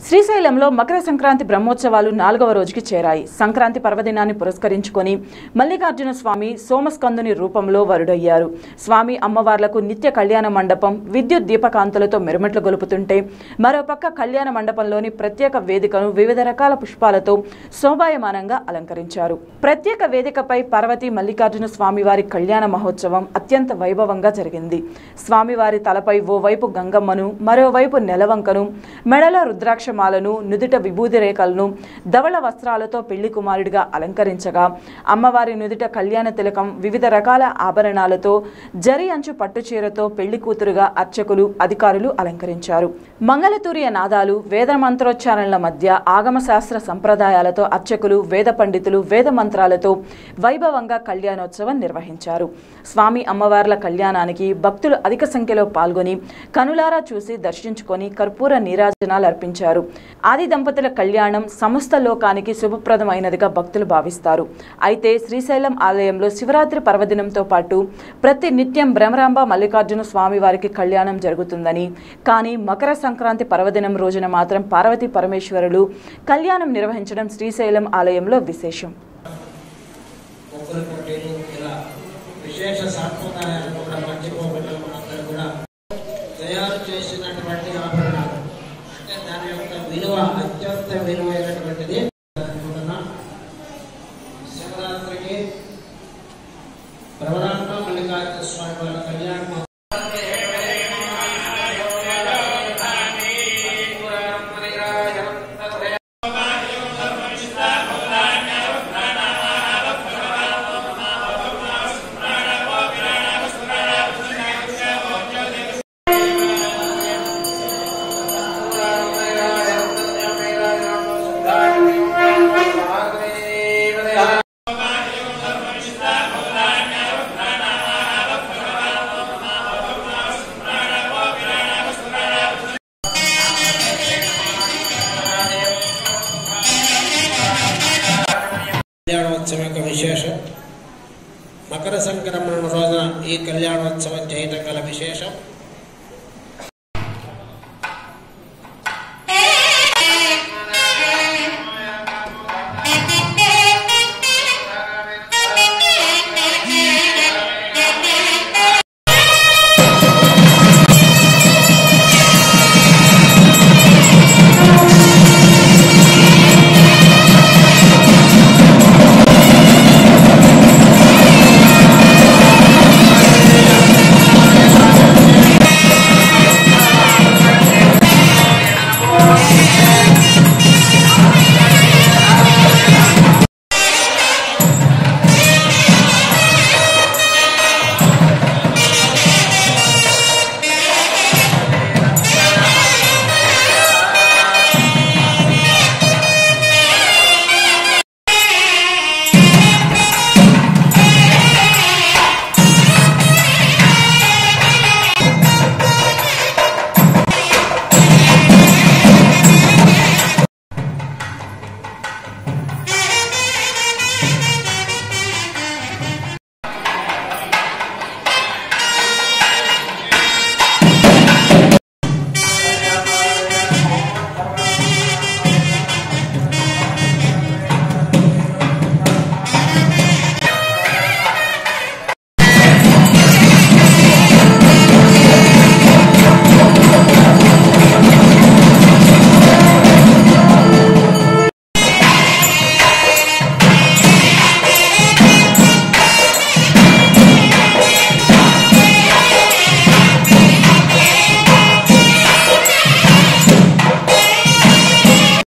శ్రీశైలంలో మకర సంక్రాంతి బ్రహ్మోత్సవాలు నాలుగవ రోజుకి చేరాయి సంక్రాంతి పర్వదినాన్ని పురస్కరించుకొని మల్లికార్జున స్వామి సోమస్కందుని రూపంలో వరుడయ్యారు స్వామి అమ్మవార్లకు నిత్య కళ్యాణ మండపం విద్యుత్ దీపకాంతులతో మెరుమెట్లు గొలుపుతుంటే మరోపక్క కళ్యాణ మండపంలోని ప్రత్యేక వేదికను వివిధ రకాల పుష్పాలతో శోభాయమానంగా అలంకరించారు ప్రత్యేక వేదికపై పార్వతీ మల్లికార్జున స్వామివారి కళ్యాణ మహోత్సవం అత్యంత వైభవంగా జరిగింది స్వామివారి తలపై ఓవైపు గంగమ్మను మరోవైపు నెలవంకను మెడలో రుద్రాక్షమాలను నుదుట విభూది రేఖలను ధవళ వస్త్రాలతో పెళ్లి కుమారుడిగా అలంకరించగా అమ్మవారి నుదుట కళ్యాణ తిలకం వివిధ రకాల ఆభరణాలతో జరి అంచు పట్టుచీరతో పెళ్లి కూతురుగా అర్చకులు అధికారులు అలంకరించారు మంగళతూర్య నాదాలు వేద మంత్రోచ్చారణల మధ్య ఆగమ శాస్త్ర సంప్రదాయాలతో అర్చకులు వేద పండితులు వేద మంత్రాలతో వైభవంగా కళ్యాణోత్సవం నిర్వహించారు స్వామి అమ్మవార్ల కళ్యాణానికి భక్తులు అధిక సంఖ్యలో పాల్గొని కనులారా చూసి దర్శించుకొని కర్పూర నీరాజనాలు అర్పించారు ఆది దంపతుల కళ్యాణం సమస్త లోకానికి శుభప్రదమైనదిగా భక్తులు భావిస్తారు అయితే శ్రీశైలం ఆలయంలో శివరాత్రి పర్వదినంతో పాటు ప్రతి నిత్యం భ్రమరాంబ మల్లికార్జున స్వామి వారికి కళ్యాణం జరుగుతుందని కానీ మకర సంక్రాంతి పర్వదినం రోజున మాత్రం పార్వతీ పరమేశ్వరులు కళ్యాణం నిర్వహించడం శ్రీశైలం ఆలయంలో విశేషం ముగ్గురు పోటీలు ఇలా విశేష సాంప్రదాయాలను కూడా మర్చిపోకుండా మనందరూ కూడా తయారు చేసినటువంటి ఆభరణాలు అంటే దాని యొక్క విలువ అత్యంత విలువైనటువంటిది అనుకుంటున్నా శివరాత్రికి ప్రవరాంబ మల్లికార్జున స్వామి వారి కళ్యాణం కళ్యాణోత్సవం యొక్క విశేషం మకర సంక్రమణ రోజున ఈ కళ్యాణోత్సవం చేయటం గల విశేషం